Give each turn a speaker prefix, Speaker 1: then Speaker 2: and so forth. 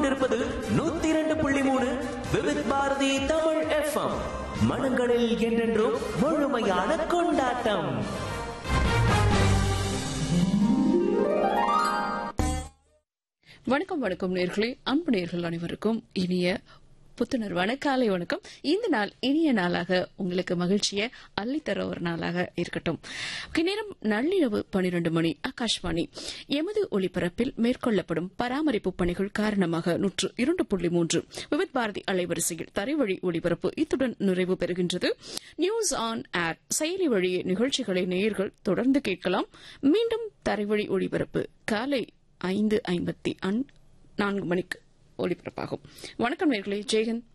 Speaker 1: கேட்டுக்கொண்டிருப்பது நூத்தி இரண்டு புள்ளி மூணு விவித் பாரதி தமிழ் எஃப்எம் மனங்களில் என்றென்றும் முழுமையான கொண்டாட்டம்
Speaker 2: வணக்கம் வணக்கம் நேர்களே அன்பு நேர்கள் அனைவருக்கும் இனிய புத்துணர்வான காலை வணக்கம் இந்த நாள் இனிய நாளாக உங்களுக்கு மகிழ்ச்சியை அள்ளித்தர ஒரு நாளாக இருக்கட்டும் ஓகே, நேரம் நள்ளிரவு பனிரெண்டு மணி ஆகாஷ்வாணி எமது ஒளிபரப்பில் மேற்கொள்ளப்படும் பராமரிப்பு பணிகள் காரணமாக நூற்று இரண்டு புள்ளி மூன்று விவித் பாரதி அலைவரிசையில் தரைவழி ஒளிபரப்பு இத்துடன் நிறைவு பெறுகின்றது நியூஸ் ஆன் ஏர் செயலி வழியே நிகழ்ச்சிகளை நேயர்கள் தொடர்ந்து கேட்கலாம் மீண்டும் தரைவழி ஒளிபரப்பு காலை ஐந்து ஐம்பத்தி நான்கு மணிக்கு ஒளிபரப்பாகும் வணக்கம் நேர்களே ஜெயகன்